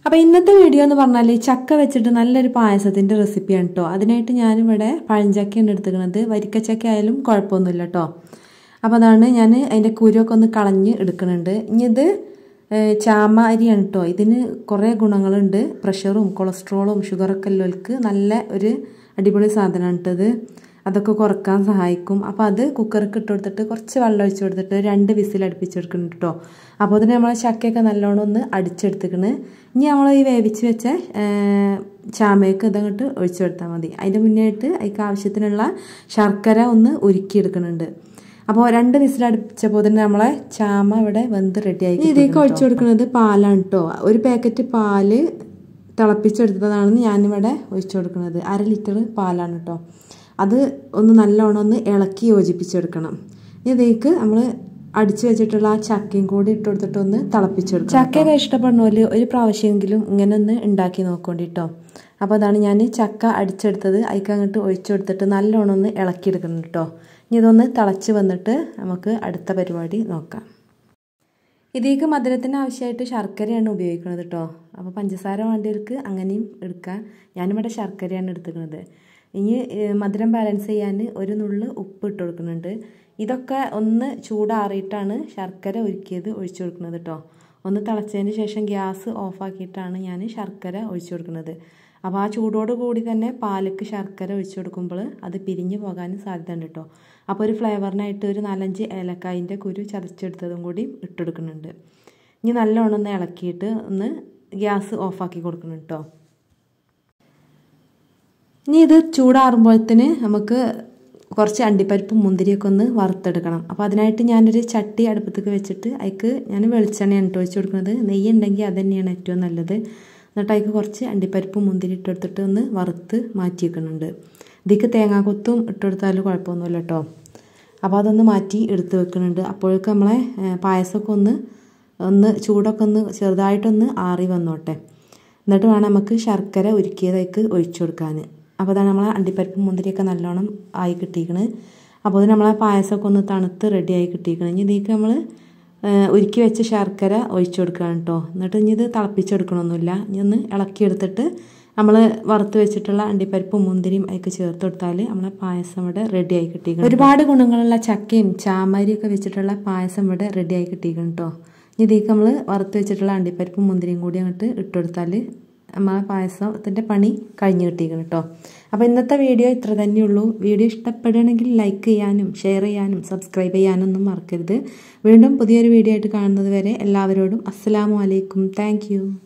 അപ്പോൾ ഇന്നത്തെ വീഡിയോ എന്ന് പറഞ്ഞാൽ ചക്ക വെച്ചിട്ട് നല്ലൊരു പായസത്തിൻ്റെ റെസിപ്പിയാണ് കേട്ടോ അതിനായിട്ട് ഞാനിവിടെ പഴഞ്ചക്കയാണ് എടുത്തുക്കുന്നത് വരിക്കച്ചക്ക ആയാലും കുഴപ്പമൊന്നുമില്ല കേട്ടോ അപ്പോൾ അതാണ് ഞാൻ അതിൻ്റെ കുരുവൊക്കെ ഒന്ന് കളഞ്ഞ് എടുക്കുന്നുണ്ട് ഇനി ഇത് ചാമ അരിയാണ് കേട്ടോ ഇതിന് കുറേ ഗുണങ്ങളുണ്ട് പ്രഷറും കൊളസ്ട്രോളും ഷുഗറൊക്കെ ഉള്ളവർക്ക് നല്ല ഒരു അടിപൊളി സാധനമാണ് കേട്ടത് അതൊക്കെ കുറക്കാൻ സഹായിക്കും അപ്പോൾ അത് കുക്കർക്ക് ഇട്ട് കൊടുത്തിട്ട് കുറച്ച് വെള്ളം ഒഴിച്ച് കൊടുത്തിട്ട് രണ്ട് വിസിൽ അടുപ്പിച്ചെടുക്കുന്നുണ്ട് കേട്ടോ അപ്പോൾ അതിന് നമ്മൾ ചക്കയൊക്കെ നല്ലോണം ഒന്ന് അടിച്ചെടുത്തിക്കണ് ഇനി നമ്മൾ ഈ വേവിച്ച് വെച്ച ചാമയൊക്കെ ഇതങ്ങോട്ട് ഒഴിച്ചു കൊടുത്താൽ മതി അതിൻ്റെ മുന്നേയായിട്ട് അതിക്ക് ആവശ്യത്തിനുള്ള ശർക്കര ഒന്ന് ഉരുക്കിയെടുക്കുന്നുണ്ട് അപ്പോൾ രണ്ട് വിസിലടിച്ചപ്പോൾ തന്നെ നമ്മളെ ചാമ ഇവിടെ വെന്ത് റെഡിയായി ഇതിലേക്ക് ഒഴിച്ചു കൊടുക്കുന്നത് പാലാണ് കേട്ടോ ഒരു പാക്കറ്റ് പാല് തിളപ്പിച്ചെടുത്തതാണ് ഞാനിവിടെ ഒഴിച്ചു കൊടുക്കുന്നത് അര ലിറ്റർ പാലാണ് കേട്ടോ അത് ഒന്ന് നല്ലോണം ഒന്ന് ഇളക്കി യോജിപ്പിച്ചെടുക്കണം ഇതിലേക്ക് നമ്മൾ അടിച്ചു വെച്ചിട്ടുള്ള ആ ചക്കയും കൂടി ഇട്ട് കൊടുത്തിട്ട് ഒന്ന് തിളപ്പിച്ചെടുക്കും ചക്കയൊക്കെ ഇഷ്ടപ്പെടുന്നവര് ഒരു പ്രാവശ്യമെങ്കിലും ഇങ്ങനെ ഒന്ന് ഉണ്ടാക്കി നോക്കോണ്ടിട്ടോ അപ്പോൾ അതാണ് ഞാൻ ചക്ക അടിച്ചെടുത്തത് അതിക്ക് അങ്ങോട്ട് ഒഴിച്ചു കൊടുത്തിട്ട് നല്ലോണം ഒന്ന് ഇളക്കിയെടുക്കണം കേട്ടോ ഇനി ഇതൊന്ന് തിളച്ച് വന്നിട്ട് നമുക്ക് അടുത്ത പരിപാടി നോക്കാം ഇതിലേക്ക് മധുരത്തിന് ആവശ്യമായിട്ട് ശർക്കരയാണ് ഉപയോഗിക്കുന്നത് കേട്ടോ അപ്പോൾ പഞ്ചസാര വേണ്ടിയവർക്ക് അങ്ങനെയും എടുക്കാം ഞാനിവിടെ ശർക്കരയാണ് എടുത്തിരിക്കുന്നത് ഇനി മധുരം ബാലൻസ് ചെയ്യാൻ ഒരു നുള്ള് ഉപ്പ് ഇട്ട് കൊടുക്കുന്നുണ്ട് ഇതൊക്കെ ഒന്ന് ചൂടാറിയിട്ടാണ് ശർക്കര ഒരുക്കിയത് ഒഴിച്ചു കൊടുക്കുന്നത് കേട്ടോ ഒന്ന് തിളച്ചതിന് ശേഷം ഗ്യാസ് ഓഫാക്കിയിട്ടാണ് ഞാൻ ശർക്കര ഒഴിച്ചു കൊടുക്കുന്നത് അപ്പോൾ ആ ചൂടോട് കൂടി തന്നെ പാലക്ക് ശർക്കര ഒഴിച്ചു കൊടുക്കുമ്പോൾ അത് പിരിഞ്ഞു പോകാനും സാധ്യതയുണ്ട് കേട്ടോ അപ്പോൾ ഒരു ഫ്ലേവറിനായിട്ട് ഒരു നാലഞ്ച് ഏലക്കായിൻ്റെ കുരു ചതച്ചെടുത്തതും കൂടി ഇട്ടെടുക്കുന്നുണ്ട് ഇനി നല്ലോണം ഒന്ന് ഇളക്കിയിട്ട് ഒന്ന് ഗ്യാസ് ഓഫാക്കി കൊടുക്കണം കേട്ടോ ഇനി ഇത് ചൂടാറുമ്പോഴത്തേന് നമുക്ക് കുറച്ച് അണ്ടിപ്പരിപ്പും മുന്തിരിയൊക്കെ ഒന്ന് വറുത്തെടുക്കണം അപ്പോൾ അതിനായിട്ട് ഞാനൊരു ചട്ടി അടുപ്പത്തേക്ക് വെച്ചിട്ട് അതിക്ക് ഞാൻ വെളിച്ചെണ്ണയാണ് ഇട്ട് ഒഴിച്ച് കൊടുക്കുന്നത് നെയ്യ് ഉണ്ടെങ്കിൽ അത് തന്നെയാണ് ഏറ്റവും നല്ലത് എന്നിട്ട് അതിക്ക് കുറച്ച് അണ്ടിപ്പരിപ്പും മുന്തിരി ഇട്ടെടുത്തിട്ട് ഒന്ന് വറുത്ത് മാറ്റി വെക്കുന്നുണ്ട് ഇതിക്ക് തേങ്ങാക്കൊത്തും ഇട്ടെടുത്താൽ കുഴപ്പമൊന്നുമില്ല കേട്ടോ അപ്പോൾ അതൊന്ന് മാറ്റി എടുത്ത് വെക്കുന്നുണ്ട് അപ്പോഴേക്കും നമ്മളെ പായസമൊക്കെ ഒന്ന് ഒന്ന് ചൂടൊക്കെ ഒന്ന് ചെറുതായിട്ടൊന്ന് ആറി വന്നോട്ടെ എന്നിട്ട് വേണം നമുക്ക് ശർക്കര ഉരുക്കിയതേക്ക് ഒഴിച്ചു കൊടുക്കാൻ അപ്പോൾ അതാണ് നമ്മളെ അണ്ടിപ്പരിപ്പ് മുന്തിരിയൊക്കെ നല്ലോണം ആയി കിട്ടിയിരിക്കണ് അപ്പോൾ അത് നമ്മളെ പായസമൊക്കെ ഒന്ന് തണുത്ത് റെഡിയായി കിട്ടിയിരിക്കണം ഇനി ഇതിലേക്ക് നമ്മൾ ഉരുക്കി വെച്ച ശർക്കര ഒഴിച്ചു കൊടുക്കുകയാണ് കേട്ടോ എന്നിട്ട് ഇനി ഇത് തിളപ്പിച്ചെടുക്കണമൊന്നുമില്ല ഇനി ഒന്ന് ഇളക്കിയെടുത്തിട്ട് നമ്മൾ വറുത്ത് വെച്ചിട്ടുള്ള അണ്ടിപ്പരിപ്പും മുന്തിരിയും അതിലേക്ക് ചേർത്ത് കൊടുത്താൽ നമ്മളെ പായസം ഇവിടെ റെഡിയായി കിട്ടിയിരിക്കണം ഒരുപാട് ഗുണങ്ങളുള്ള ചക്കയും ചാമരിയൊക്കെ വെച്ചിട്ടുള്ള പായസം ഇവിടെ റെഡിയായി കിട്ടിയിരിക്കണം കേട്ടോ ഇനി ഇതിലേക്ക് നമ്മൾ വറുത്ത് വെച്ചിട്ടുള്ള അണ്ടിപ്പരിപ്പും മുന്തിരിയും കൂടി അങ്ങോട്ട് ഇട്ടുകൊടുത്താൽ നമ്മളെ പായസത്തിൻ്റെ പണി കഴിഞ്ഞ് കിട്ടിയിരിക്കണം കേട്ടോ അപ്പോൾ ഇന്നത്തെ വീഡിയോ ഇത്ര തന്നെയുള്ളൂ വീഡിയോ ഇഷ്ടപ്പെടുകയാണെങ്കിൽ ലൈക്ക് ചെയ്യാനും ഷെയർ ചെയ്യാനും സബ്സ്ക്രൈബ് ചെയ്യാനൊന്നും മറക്കരുത് വീണ്ടും പുതിയൊരു വീഡിയോ ആയിട്ട് കാണുന്നത് വരെ എല്ലാവരോടും അസ്സലാമു അലൈക്കും താങ്ക്